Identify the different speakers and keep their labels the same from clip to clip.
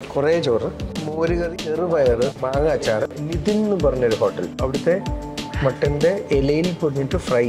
Speaker 1: കുറേ ചോറ് മോരുകറി ചെറുപയർ മാങ്ങ അച്ചാർ നിതിൻ എന്ന് പറഞ്ഞൊരു ഹോട്ടൽ അവിടുത്തെ മട്ടൻ്റെ ഇലയിൽ പൊതിഞ്ഞിട്ട് ഫ്രൈ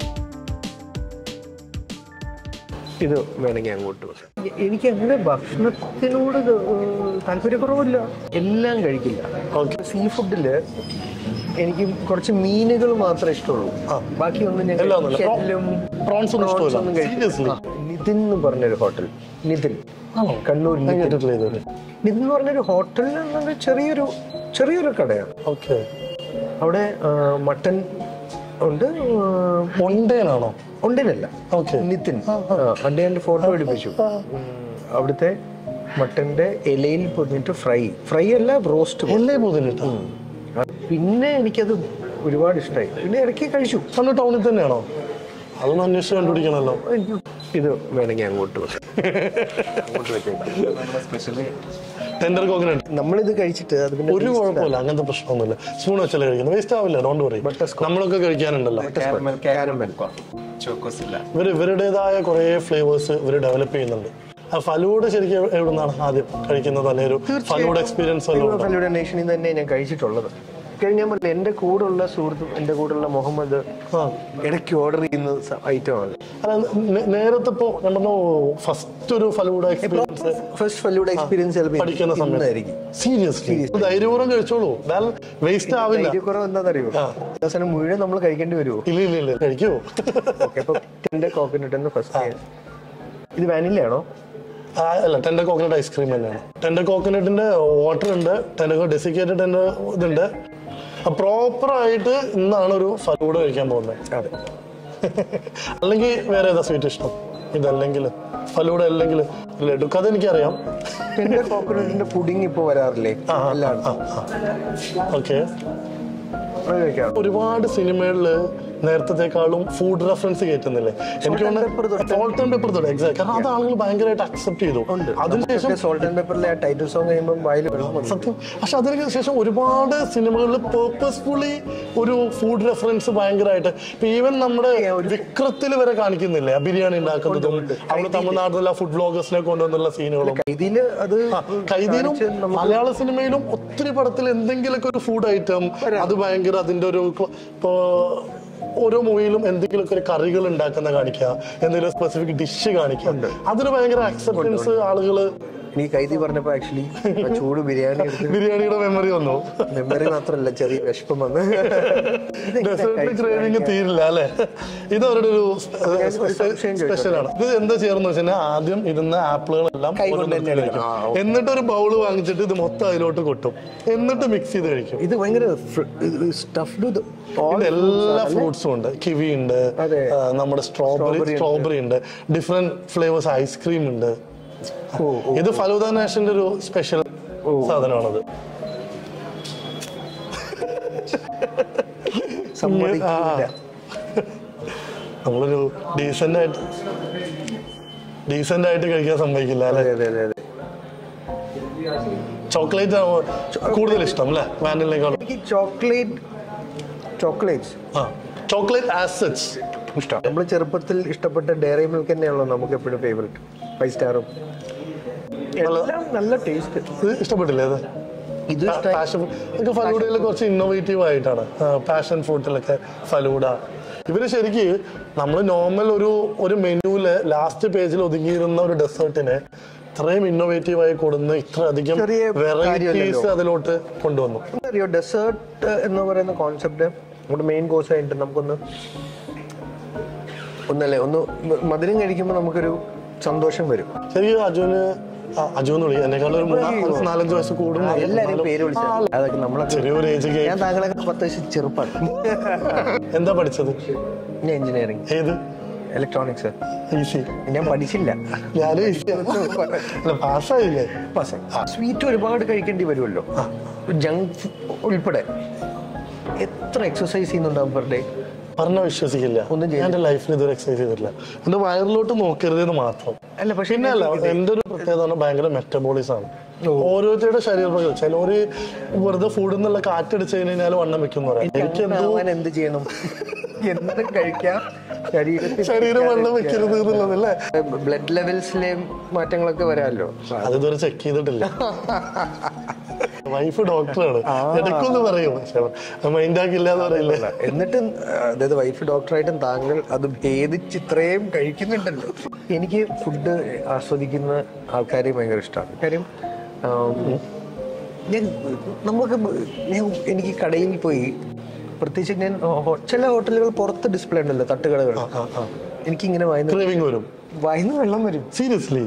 Speaker 1: ഇത് വേണമെങ്കിൽ അങ്ങോട്ട് പറയാം. എ- എനിക്ക് അങ്ങനെ ഭക്ഷണത്തിനോട് ഇത്, ഏഹ്, താല്പര്യക്കുറവില്ല എല്ലാം കഴിക്കില്ല
Speaker 2: Okay.
Speaker 1: സീ ഫുഡില് എനിക്ക് കുറച്ച് മീനുകൾ മാത്രമേ ഇഷ്ടമുള്ളൂ ബാക്കി ഒന്നും ഞാൻ
Speaker 2: എല്ലാം ഒന്നുമില്ല. Pro-
Speaker 1: ഷെല്ലും,
Speaker 2: prawns ഒന്നും
Speaker 1: prawns
Speaker 2: ഇഷ്ടമില്ല.
Speaker 1: ഒന്നും കഴിക്കില്ല.
Speaker 2: Seriously?
Speaker 1: ആ, നിതിൻ എന്ന് പറഞ്ഞൊരു ഹോട്ടൽ നിതിൻ
Speaker 2: ആണോ
Speaker 1: കണ്ണൂർ
Speaker 2: ഞാൻ
Speaker 1: നിതിൻ
Speaker 2: കേട്ടിട്ടില്ല ഇതുവരെ
Speaker 1: നിതിൻ എന്ന് പറഞ്ഞൊരു ഹോട്ടലിൽ നിന്നൊരു ചെറിയൊരു ചെറിയൊരു കടയാണ്
Speaker 2: ഓക്കെ
Speaker 1: അവിടെ ആ, മട്ടൻ ഉണ്ട് ആ,
Speaker 2: മൊണ്ടേനാണോ
Speaker 1: ഉണ്ടിനല്ല
Speaker 2: ഓക്കെ
Speaker 1: നിതിൻ അണ്ട് ഞാൻ ഫോട്ടോ എടുപ്പിച്ചു ഉം, അവിടുത്തെ മട്ടന്റെ ഇലയിൽ പൊതിഞ്ഞിട്ട് ഫ്രൈ ഫ്രൈ അല്ല റോസ്റ്റ്
Speaker 2: എല്ലേ പോതിനിട്ടാ
Speaker 1: പിന്നെ എനിക്കത് ഒരുപാട് ഇഷ്ടമായി പിന്നെ ഇടയ്ക്ക് കഴിച്ചു
Speaker 2: കണ്ണൂർ ടൗണിൽ തന്നെയാണോ അതൊന്ന് അന്വേഷിച്ച് കണ്ടുപിടിക്കണമല്ലോ
Speaker 1: എനിക്ക് ഇത് വേണമെങ്കിൽ അങ്ങോട്ട് വെക്കാം. അങ്ങോട്ട് വെച്ചേക്കാം
Speaker 3: സ്പെഷ്യലി
Speaker 2: ടെൻഡർ കോക്കനട്ട്
Speaker 1: നമ്മളിത് കഴിച്ചിട്ട് അത് പിന്നെ
Speaker 2: ഒരു കുഴപ്പമില്ല അങ്ങനത്തെ പ്രശ്നമൊന്നുമില്ല സ്പൂൺ വെച്ചല്ലേ കഴിക്കുന്നത് വേസ്റ്റ് ആവില്ല ഡോണ്ട് വറി നമ്മളൊക്കെ കഴിക്കാനുണ്ടല്ലോ
Speaker 1: കാരമൽ
Speaker 3: ചോക്കോസ് ഇല്ല
Speaker 2: ഇവർ ഇവരുടേതായ കുറേ ഫ്ലേവേഴ്സ് ഇവർ ഡെവലപ്പ് ചെയ്യുന്നുണ്ട് ആ ഫലൂഡ ശരിക്കും എവിടെ നിന്നാണ് ആദ്യം കഴിക്കുന്നത് അല്ലെങ്കിൽ ഒരു ഫലൂഡ എക്സ്പീരിയൻസ് വല്ലതും ഉണ്ടോ?
Speaker 1: ഫലൂഡ നേഷനിൽ നിന്ന് തന്നെ ഞാൻ കഴിച്ചിട്ടുള്ളത് കഴിഞ്ഞാൽ പറഞ്ഞില്ല എൻ്റെ കൂടെയുള്ള സുഹൃത്തും എൻ്റെ കൂടെയുള്ള മുഹമ്മദ്
Speaker 2: ആ
Speaker 1: ഇടയ്ക്ക് ഓർഡർ ചെയ്യുന്ന ഐറ്റമാണ്
Speaker 2: അല്ല നേ- നേരത്തെ ഇപ്പോ ഞാൻ പറഞ്ഞു ഫസ്റ്റ് ഒരു falooda experience
Speaker 1: first falooda experience
Speaker 2: പഠിക്കുന്ന സമയത്ത്
Speaker 1: ഇന്നായിരിക്കും
Speaker 2: സീരിയസ്ലി ധൈര്യപൂർവ്വം കഴിച്ചോളൂ വേസ്റ്റ് ആവില്ല
Speaker 1: ധൈര്യക്കുറവ് എന്താണെന്നറിയോ ദിവസം മുഴുവൻ നമ്മൾ കഴിക്കേണ്ടി വരുമോ
Speaker 2: ഇല്ല ഇല്ല ഇല്ല കഴിക്കൂ
Speaker 1: ഓക്കെ അപ്പൊ ടെൻഡർ കോക്കനട്ട് എന്ന് ഫസ്റ്റ് ഇത് വാനിലയാണോ
Speaker 2: ആ, അല്ല ടെൻഡർ കോക്കനട്ട് ഐസ്ക്രീം തന്നെയാണ് ടെൻഡർ കോക്കനട്ടിന്റെ വാട്ടർ ഉണ്ട് ടെൻഡർ ഡെസിക്കേറ്റഡ് ടെൻഡർ ഇതുണ്ട് പ്രോപ്പർ ആയിട്ട് ഇന്നാണ് ഒരു ഫലൂഡ കഴിക്കാൻ പോകുന്നത്
Speaker 1: അതെ
Speaker 2: അല്ലെങ്കിൽ വേറെ ഏതാ സ്വീറ്റ് ഇഷ്ടം ഇതല്ലെങ്കിൽ ഫലൂഡ അല്ലെങ്കിൽ ലഡു കഥ എനിക്കറിയാം
Speaker 1: ടെൻഡർ കോക്കനട്ടിന്റെ പുഡിംഗ് ഇപ്പൊ വരാറില്ലേ എല്ലാം
Speaker 2: ഓക്കെ
Speaker 1: അത് കഴിക്കാം
Speaker 2: ഒരുപാട് സിനിമകളില് നേരത്തേക്കാളും ഫുഡ് റെഫറൻസ് കയറ്റുന്നില്ലേ എനിക്ക് സോൾട്ട് ആൻഡ് പെപ്പർ തൊട്ട് എക്സാക്ട് കാരണം അത് ആളുകൾ ഭയങ്കരമായിട്ട് അക്സെപ്റ്റ് ചെയ്തു അതിനുശേഷം
Speaker 1: സോൾട്ട് ആൻഡ് പേപ്പറിലെ ടൈറ്റിൽ സോങ് കഴിയുമ്പോൾ വായിൽ വെള്ളം വന്നു
Speaker 2: സത്യം പക്ഷെ അതിന് ശേഷം ഒരുപാട് സിനിമകളിൽ പേർപ്പസ്ഫുള്ളി ഒരു ഫുഡ് റെഫറൻസ് ഭയങ്കരമായിട്ട് ഇപ്പൊ ഈവൻ നമ്മുടെ വിക്രത്തിൽ വരെ കാണിക്കുന്നില്ലേ ആ ബിരിയാണി ഉണ്ടാക്കുന്നതും അവിടെ തമിഴ്നാട്ടിലെ ഫുഡ് ബ്ലോഗേഴ്സിനെ കൊണ്ടുവന്നുള്ള സീനുകളും
Speaker 1: ഇതില് അത്
Speaker 2: കൈതീനും
Speaker 1: കാണിച്ച് നമുക്ക്
Speaker 2: മലയാള സിനിമയിലും ഒത്തിരി പടത്തിൽ എന്തെങ്കിലുമൊക്കെ ഒരു ഫുഡ് ഐറ്റം അത് ഭയങ്കര അതിന്റെ ഒരു ക്ല- ഇപ്പോ ഓരോ മൂവിയിലും എന്തെങ്കിലുമൊക്കെ ഒരു കറികൾ ഉണ്ടാക്കുന്ന കാണിക്കുക എന്തെങ്കിലും സ്പെസിഫിക് ഡിഷ് കാണിക്കുക അതിന് ഭയങ്കര അക്സെപ്റ്റൻസ് ആളുകള്
Speaker 1: നീ കൈതി പറഞ്ഞപ്പോ ആക്ച്വലി ചൂട് ബിരിയാണി എടുത്ത്
Speaker 2: ബിരിയാണിയുടെ മെമ്മറി വന്നു
Speaker 1: മെമ്മറി മാത്രമല്ല ചെറിയ വിശപ്പം വന്ന്
Speaker 2: ഡെസേർട്ട് ക്രേവിംഗ് തീരില്ല അല്ലെ ഇത് അവരുടെ ഒരു
Speaker 1: ഞാൻ ഒരു സംശയം ചോദിച്ചോട്ടെ?
Speaker 2: സ്പെഷ്യൽ ആണ് ഇത് എന്താ ചെയ്യുന്ന വെച്ചാൽ ആദ്യം ഇരുന്ന ആപ്പിളുകളെല്ലാം
Speaker 1: കൈ കൊണ്ട്
Speaker 2: ഓരോന്നൊക്കെ
Speaker 1: തന്നെ
Speaker 2: കഴിക്കും.
Speaker 1: എടുക്കണം. ആ,
Speaker 2: എന്നിട്ട് ഒരു ബൗള് വാങ്ങിച്ചിട്ട് ഇത് മൊത്തം അതിലോട്ട് കൊട്ടും എന്നിട്ട് മിക്സ് ചെയ്ത് കഴിക്കും
Speaker 1: ഇത് ഭയങ്കര സ്റ്റഫ്ഡ്
Speaker 2: ഇത് എല്ലാ ഫ്രൂട്ട്സും ഉണ്ട് കിവി ഉണ്ട്
Speaker 1: അതെ.
Speaker 2: ആ, നമ്മുടെ സ്ട്രോബെറി
Speaker 1: Strawberry ഉണ്ട്.
Speaker 2: സ്ട്രോബെറി ഉണ്ട് ഡിഫറെന്റ് ഫ്ലേവേഴ്സ് ഐസ്ക്രീം ഉണ്ട്
Speaker 1: ഓ
Speaker 2: ഇത് ഫലൂദ നാഷന്റെ ഒരു സ്പെഷ്യൽ സാധനമാണത്
Speaker 1: സമ്മതിക്കില്ല
Speaker 2: നമ്മളൊരു ഡീസെന്റ് ആയിട്ട് ഡീസെന്റ് ആയിട്ട് കഴിക്കാൻ സമ്മതിക്കില്ല അല്ലെ
Speaker 1: അതെ അതെ അതെ അതെ
Speaker 2: ചോക്ലേറ്റ് കൂടുതൽ ഇഷ്ടം അല്ലേ വാനിലിനേക്കാളും
Speaker 1: എനിക്ക് ചോക്ലേറ്റ് ചോക്ലേറ്റ്സ്
Speaker 2: ആ ചോക്ലേറ്റ് ആസ് സച്ച്
Speaker 1: ഇഷ്ടം നമ്മൾ ചെറുപ്പത്തിൽ ഇഷ്ടപ്പെട്ട ഡയറി മിൽക്ക് തന്നെയാണല്ലോ നമുക്ക് എപ്പോഴും ഫേവറേറ്റ് ഫൈവ് സ്റ്റാറും എല്ലാം നല്ല ടേസ്റ്റ്
Speaker 2: ഇത് ഇഷ്ടപ്പെട്ടില്ലേ ഇത്
Speaker 1: ഇത് ഇഷ്ടമായി
Speaker 2: പാഷൻ ഒക്കെ ഫലൂഡയിൽ കുറച്ച് ഇന്നോവേറ്റീവ് ആയിട്ടാണ് പാഷൻ ഫ്രൂട്ടിലൊക്കെ ഫലൂഡ ഇവര് ശരിക്ക് നമ്മൾ നോർമൽ ഒരു ഒരു മെനുവില് ലാസ്റ്റ് പേജിൽ ഒതുങ്ങിയിരുന്ന ഒരു ഡെസേർട്ടിനെ ഇത്രയും ഇന്നോവേറ്റീവ് ആയി കൊടുന്ന് ഇത്ര അധികം
Speaker 1: ചെറിയ
Speaker 2: വെറൈറ്റീസ്
Speaker 1: കാര്യമല്ലല്ലോ.
Speaker 2: അതിലോട്ട് കൊണ്ടുവന്നു
Speaker 1: അറിയോ ഡെസേർട്ട് എന്ന് പറയുന്ന കോൺസെപ്റ്റ് നമ്മുടെ മെയിൻ കോഴ്സ് ആയിട്ട് നമുക്കൊന്ന് ഒന്നല്ലേ ഒന്ന് മ- മധുരം കഴിക്കുമ്പോൾ നമുക്കൊരു സന്തോഷം വരും
Speaker 2: ശരിക്കും അജുന് ആ, അജു എന്ന് വിളിക്കും എന്നെക്കാളും ഒരു മൂന്നാ നാലഞ്ച് വയസ്സ് കൂടും
Speaker 1: ആ, എല്ലാരും പേര് വിളിച്ചാൽ അതൊക്കെ നമ്മളൊക്കെ
Speaker 2: ചെറിയൊരു ഏജ്
Speaker 1: ഞാൻ താങ്കളൊക്കെ പത്ത് വയസ്സ് ചെറുപ്പാണ്
Speaker 2: എന്താ പഠിച്ചത്
Speaker 1: ഞാൻ എഞ്ചിനീയറിംഗ്
Speaker 2: ഏത്
Speaker 1: ഇലക്ട്രോണിക്സ്
Speaker 2: ഈസി
Speaker 1: ഞാൻ പഠിച്ചില്ല
Speaker 2: ഞാനും ഈസി അല്ല പാസ്സായില്ലേ
Speaker 1: സ്വീറ്റ് ഒരുപാട് കഴിക്കേണ്ടി വരുമല്ലോ ജങ്ക് ഉൾപ്പെടെ എത്ര എക്സസൈസ് ചെയ്യുന്നുണ്ടാവും പെർ ഡേ
Speaker 2: പറഞ്ഞ വിശ്വസിക്കില്ല
Speaker 1: ഒന്നും
Speaker 2: ഞാൻ എന്റെ ലൈഫിൽ ഇതുവരെ എക്സസൈസ് ചെയ്തിട്ടില്ല എന്റെ വയറിലോട്ട് നോക്കരുതെന്ന് മാത്രം
Speaker 1: അല്ല പക്ഷെ
Speaker 2: പിന്നെ അല്ല എന്റെ ഒരു പ്രത്യേകത പറഞ്ഞാൽ ഭയങ്കര മെറ്റബോളിസം ആണ് ഓരോരുത്തരുടെ ശരീരപ്രകൃതി ചിലവര് വെറുതെ ഫുഡിൽ നിന്നുള്ള കാറ്റടിച്ച് കഴിഞ്ഞാൽ വണ്ണം വെക്കുന്ന പറയാം എനിക്ക് എന്തോ
Speaker 1: ഉണ്ടാവാൻ എന്ത് ചെയ്യണം എന്തും കഴിക്കാം ശരീരത്തിൽ
Speaker 2: ശരീരം വെള്ളം വെക്കരുത് എന്നുള്ളതല്ലേ
Speaker 1: ബ്ലഡ് ലെവൽസിലെയും മാറ്റങ്ങളൊക്കെ വരാമല്ലോ
Speaker 2: അത് ഇതുവരെ ചെക്ക് ചെയ്തിട്ടില്ല വൈഫ് ഡോക്ടറാണ് ഇടയ്ക്കൊന്ന് പറയും പക്ഷെ മൈൻഡ് ആക്കില്ല എന്ന് പറയില്ലേ
Speaker 1: എന്നിട്ട് അതായത് വൈഫ് ഡോക്ടറായിട്ടും താങ്കൾ അത് ഭേദിച്ച് ഇത്രയും കഴിക്കുന്നുണ്ടല്ലോ എനിക്ക് ഫുഡ് ആസ്വദിക്കുന്ന ആൾക്കാരെ ഭയങ്കര ഇഷ്ടമാണ് കാര്യം ആം, ഞാൻ നമുക്ക് ഞാൻ എനിക്ക് കടയിൽ പോയി പ്രത്യേകിച്ച് ഞാൻ ഹോ- ചില ഹോട്ടലുകൾ പുറത്ത് ഡിസ്പ്ലേ ഉണ്ടല്ലോ തട്ടുകടകൾ എനിക്കിങ്ങനെ വായന
Speaker 2: ക്രേവിംഗ് വരും
Speaker 1: വായന വെള്ളം വരും
Speaker 2: സീരിയസ്ലി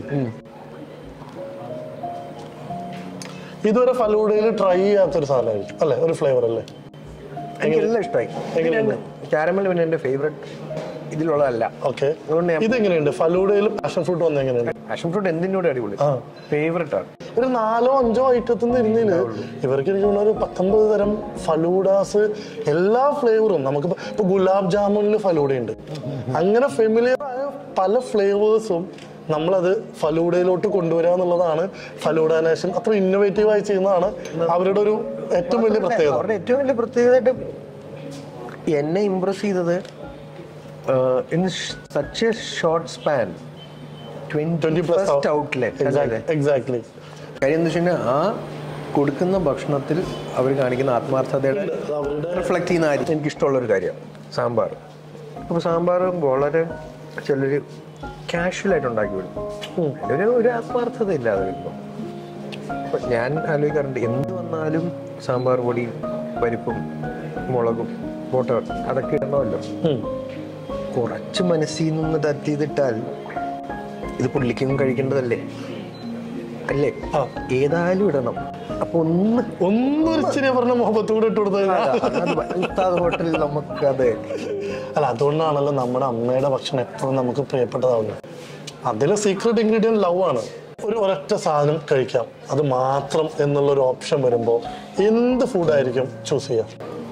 Speaker 2: ഇതുവരെ ഫലൂഡയിൽ ട്രൈ ചെയ്യാത്തൊരു സാധനമായിരിക്കും അല്ലെ ഒരു ഫ്ലേവർ അല്ലേ
Speaker 1: എനിക്കെല്ലാം ഇഷ്ടമായി ക്യാരമൽ പിന്നെ എൻ്റെ ഫേവറേറ്റ് ഇതിലുള്ളതല്ല
Speaker 2: ഓക്കെ
Speaker 1: അതുകൊണ്ട് ഞാൻ
Speaker 2: ഇതെങ്ങനെയുണ്ട് ഫലൂഡയിൽ പാഷൻ ഫ്രൂട്ട് വന്ന എങ്ങനെയുണ്ട്
Speaker 1: പാഷൻ ഫ്രൂട്ട് എന്തിനോട് അടിപൊളി
Speaker 2: ആ
Speaker 1: ഫേവറേറ്റ് ആണ്
Speaker 2: ഒരു നാലോ അഞ്ചോ ഐറ്റത്തിൽ നിന്ന് ഇരുന്നതില് ഇവർക്ക് എനിക്ക് തോന്നുന്നു ഒരു പത്തൊമ്പത് തരം ഫലൂഡാസ് എല്ലാ ഫ്ലേവറും നമുക്ക് ഇപ്പൊ ഗുലാബ് ജാമുനിൽ ഫലൂഡ ഉണ്ട് അങ്ങനെ ഫെമിലിയർ ആയ പല ഫ്ലേവേഴ്സും നമ്മളത് ഫലൂഡയിലോട്ട് കൊണ്ടുവരിക എന്നുള്ളതാണ് ഫലൂഡ നേഷൻ അത്ര ഇന്നോവേറ്റീവ് ആയി ചെയ്യുന്നതാണ് അവരുടെ ഒരു ഏറ്റവും വലിയ പ്രത്യേകത
Speaker 1: അവരുടെ ഏറ്റവും വലിയ പ്രത്യേകതയായിട്ട് എന്നെ ഇംപ്രസ് ചെയ്തത് in such a short span twenty
Speaker 2: twenty plus
Speaker 1: first outlet
Speaker 2: exactly
Speaker 1: കാര്യം എന്താ വെച്ച് കഴിഞ്ഞാൽ ആ കൊടുക്കുന്ന ഭക്ഷണത്തിൽ അവർ കാണിക്കുന്ന ആത്മാർത്ഥതയുടെ റിഫ്ലക്ട് ചെയ്യുന്ന കാര്യം എനിക്കിഷ്ടമുള്ളൊരു കാര്യമാണ് സാമ്പാർ അപ്പോൾ സാമ്പാർ വളരെ ചിലർ കാഷ്വലായിട്ട് ഉണ്ടാക്കി വിടും അതിലൊരു ഒരു ആത്മാർത്ഥത ഇല്ലാതെ വരുമ്പോൾ അപ്പൊ ഞാൻ ആലോചിക്കാറുണ്ട് എന്ത് വന്നാലും സാമ്പാർ പൊടിയും പരിപ്പും മുളകും പോട്ടോ അതൊക്കെ ഇടണമല്ലോ കുറച്ച് മനസ്സിൽ നിന്ന് തട്ടിയതിട്ടാൽ ഇത് പുള്ളിക്കും കഴിക്കേണ്ടതല്ലേ അല്ലേ
Speaker 2: ആ.
Speaker 1: ഏതായാലും ഇടണം അപ്പൊ ഒന്ന്
Speaker 2: ഒന്നൊരു ഇച്ചിരി പറഞ്ഞ മുഹബത്ത് കൂടെ ഇട്ട് കൊടുത്താൽ
Speaker 1: ഉസ്താദ് ഹോട്ടലിൽ നമുക്കത്
Speaker 2: അല്ല അതുകൊണ്ടാണല്ലോ നമ്മുടെ അമ്മയുടെ ഭക്ഷണം എപ്പോഴും നമുക്ക് പ്രിയപ്പെട്ടതാവുന്നത് അതിലെ സീക്രട്ട് ഇൻഗ്രീഡിയൻറ്റ് ലവ് ആണ് ഒരു ഒരൊറ്റ സാധനം കഴിക്കാം അത് മാത്രം എന്നുള്ള ഒരു ഓപ്ഷൻ വരുമ്പോൾ എന്ത് ഫുഡായിരിക്കും ചൂസ് ചെയ്യാം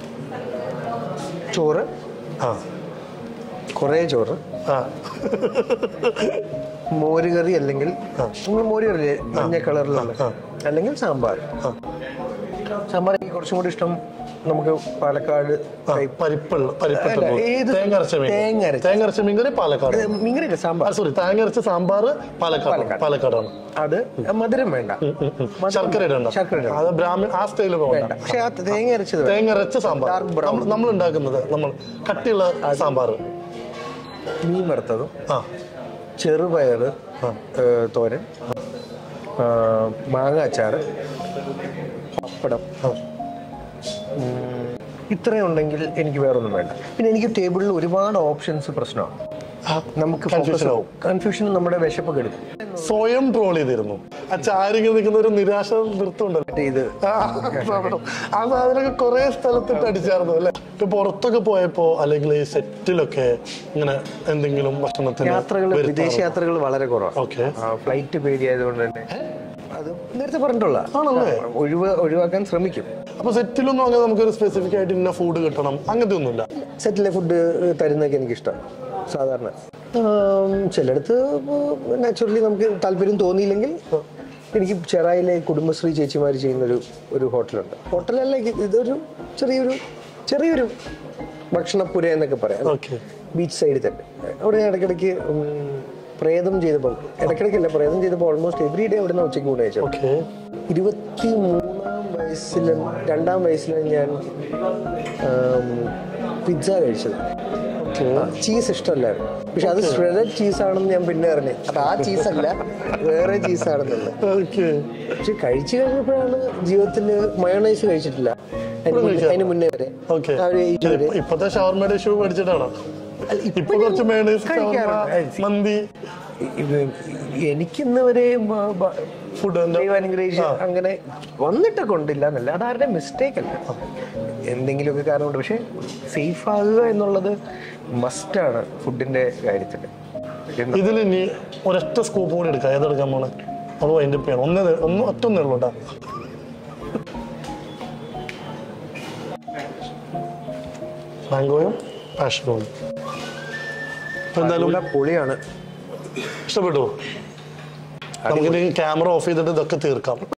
Speaker 1: ചോറ്
Speaker 2: ആ
Speaker 1: കുറേ ചോറ്
Speaker 2: ആ
Speaker 1: മോര് കറി അല്ലെങ്കിൽ നിങ്ങൾ മോര് കറി മഞ്ഞ കളറിലുള്ള അല്ലെങ്കിൽ സാമ്പാർ
Speaker 2: ആ.
Speaker 1: സാമ്പാർ എനിക്ക് കുറച്ചും കൂടി ഇഷ്ടം നമുക്ക് പാലക്കാട്
Speaker 2: ആ, പരിപ്പുള്ള പരിപ്പിട്ട
Speaker 1: അല്ല,
Speaker 2: പോലെ.
Speaker 1: ഏത്
Speaker 2: തേങ്ങ അരച്ച മീൻ
Speaker 1: തേങ്ങ അരച്ച.
Speaker 2: തേങ്ങ അരച്ച മീൻ കറി പാലക്കാട്
Speaker 1: മീൻകറിയില്ല സാമ്പാർ
Speaker 2: സോറി തേങ്ങ അരച്ച സാമ്പാർ പാലക്കാട്
Speaker 1: പാലക്കാട്.
Speaker 2: പാലക്കാടാണ്
Speaker 1: അത് മധുരം വേണ്ട മധുരം
Speaker 2: ശർക്കര ഇടണ്ട
Speaker 1: ശർക്കര ഇടണ്ട.
Speaker 2: അത് ബ്രാഹ്മൺ ആ സ്റ്റൈലിൽ
Speaker 1: വേണ്ട
Speaker 2: പോകണ്ട
Speaker 1: പക്ഷെ ആ തേങ്ങ അരച്ചത് വേണം.
Speaker 2: തേങ്ങ അരച്ച സാമ്പാർ
Speaker 1: Dark brown.
Speaker 2: നമ്മൾ- നമ്മൾ ഉണ്ടാക്കുന്നത് നമ്മൾ കട്ടിയുള്ള സാമ്പാർ
Speaker 1: മീൻ വറുത്തതും
Speaker 2: ആ
Speaker 1: ചെറുപയർ
Speaker 2: ആ.
Speaker 1: തോരൻ ആ, മാങ്ങ അച്ചാറ് പപ്പടം
Speaker 2: ആ.
Speaker 1: ഇത്രയും ഉണ്ടെങ്കിൽ എനിക്ക് വേറൊന്നും വേണ്ട പിന്നെ എനിക്ക് ടേബിളിൽ ഒരുപാട് ഓപ്ഷൻസ് പ്രശ്നമാണ്
Speaker 2: ആ,
Speaker 1: നമുക്ക്
Speaker 2: Confusion ആവും.
Speaker 1: കൺഫ്യൂഷൻ നമ്മുടെ വിശപ്പ് കെടുക്കും
Speaker 2: സ്വയം ട്രോൾ ചെയ്തിരുന്നു ആ ചാരിങ്ങി നിൽക്കുന്ന ഒരു നിരാശ നിർത്തുണ്ടല്ലോ
Speaker 1: മറ്റേ ഇത്
Speaker 2: ആ, ആ സാധനമൊക്കെ കുറെ സ്ഥലത്തിട്ട് അടിച്ചായിരുന്നു അല്ലെ ഇപ്പൊ പുറത്തൊക്കെ പോയപ്പോ അല്ലെങ്കിൽ ഈ സെറ്റിലൊക്കെ ഇങ്ങനെ എന്തെങ്കിലും ഭക്ഷണത്തിന്
Speaker 1: യാത്രകൾ വിദേശ യാത്രകൾ വളരെ കുറവാണ്
Speaker 2: ഓക്കെ
Speaker 1: ഫ്ലൈറ്റ് പേടിയായതുകൊണ്ട് തന്നെ അത് നേരത്തെ പറഞ്ഞിട്ടുള്ള
Speaker 2: ആണല്ലേ
Speaker 1: ഒഴിവ് ഒഴിവാക്കാൻ ശ്രമിക്കും
Speaker 2: അപ്പൊ സെറ്റിലൊന്നും അങ്ങനെ നമുക്കൊരു സ്പെസിഫിക് ആയിട്ട് ഇന്ന ഫുഡ് കിട്ടണം അങ്ങനത്തെ ഒന്നുമില്ല
Speaker 1: സെറ്റിലെ ഫുഡ് തരുന്നതൊക്കെ എനിക്കിഷ്ടമാണ് സാധാരണ ആം, ചിലയിടത്ത് നാച്ചുറലി നമുക്ക് താല്പര്യം തോന്നിയില്ലെങ്കിൽ എനിക്ക് ചെറായിലെ കുടുംബശ്രീ ചേച്ചിമാർ ചെയ്യുന്നൊരു ഒരു ഹോട്ടലുണ്ട് ഹോട്ടലല്ല ഇത് ഇതൊരു ചെറിയൊരു ചെറിയൊരു ഭക്ഷണപ്പുര എന്നൊക്കെ പറയാം
Speaker 2: ഓക്കെ
Speaker 1: ബീച്ച് സൈഡിൽ തന്നെ അവിടെ ഞാൻ ഇടയ്ക്കിടയ്ക്ക് ഉം, പ്രേതം ചെയ്തപ്പോൾ ഇടയ്ക്കിടയ്ക്കല്ല പ്രേതം ചെയ്തപ്പോൾ ഓൾമോസ്റ്റ് എവറി ഡേ അവിടെ നിന്ന് ഉച്ചയ്ക്ക് ഊണ് കഴിച്ചത്
Speaker 2: ഓക്കെ
Speaker 1: ഇരുപത്തി മൂന്നാം വയസ്സിലും രണ്ടാം വയസ്സിലും ഞാൻ പിസ്സ കഴിച്ചത് ചീസ് ഇഷ്ടമല്ലായിരുന്നു പക്ഷെ അത് ഷ്രെഡഡ് ചീസ് ആണെന്ന് ഞാൻ പിന്നെ അറിഞ്ഞു അത് ആ ചീസ് അല്ല വേറെ ചീസ് ആണെന്നുള്ളത്
Speaker 2: ഓക്കെ
Speaker 1: പക്ഷെ കഴിച്ചു കഴിഞ്ഞപ്പോഴാണ് ജീവിതത്തിൽ മയോണൈസ് കഴിച്ചിട്ടില്ല അതിന് മുന്നേ- അതിന് മുന്നേ വരെ
Speaker 2: ഓക്കെ
Speaker 1: ആ ഒരു age വരെ
Speaker 2: ഇപ്പത്തെ ഷവർമയുടെ ഷൂ പഠിച്ചിട്ടാണോ ഇപ്പൊ കുറച്ച് മേണേഴ്സ്
Speaker 1: കഴിക്കാറുണ്ട്.
Speaker 2: മന്തി
Speaker 1: ഇത് എനിക്കിന്ന് വരെ ബ- ബ-
Speaker 2: ഫുഡ്
Speaker 1: ദൈവം അനുഗ്രഹിച്ച് അങ്ങനെ വന്നിട്ട് കൊണ്ടില്ല എന്നല്ല അതാരുടെ മിസ്റ്റേക്ക് അല്ല എന്തെങ്കിലുമൊക്കെ കാരണമുണ്ട് പക്ഷെ സേഫ് ആകുക എന്നുള്ളത് മസ്റ്റാണ് ഫുഡിന്റെ കാര്യത്തിൽ
Speaker 2: ഇതിൽ ഇനി ഒരൊറ്റ സ്കൂപ്പ് കൂടി എടുക്കാം ഏതെടുക്കാൻ പോണേ അത് വൈൻഡപ്പ് ചെയ്യണം ഒന്നേ ഒന്ന് ഒറ്റ ഒന്നേ ഉള്ളൂ കേട്ടാ മാംഗോയും പാഷനും അപ്പൊ എന്തായാലും
Speaker 1: പൊളിയാണ്
Speaker 2: ഇഷ്ടപ്പെട്ടു നമുക്കിനി ക്യാമറ ഓഫ് ചെയ്തിട്ട് ഇതൊക്കെ തീർക്കാം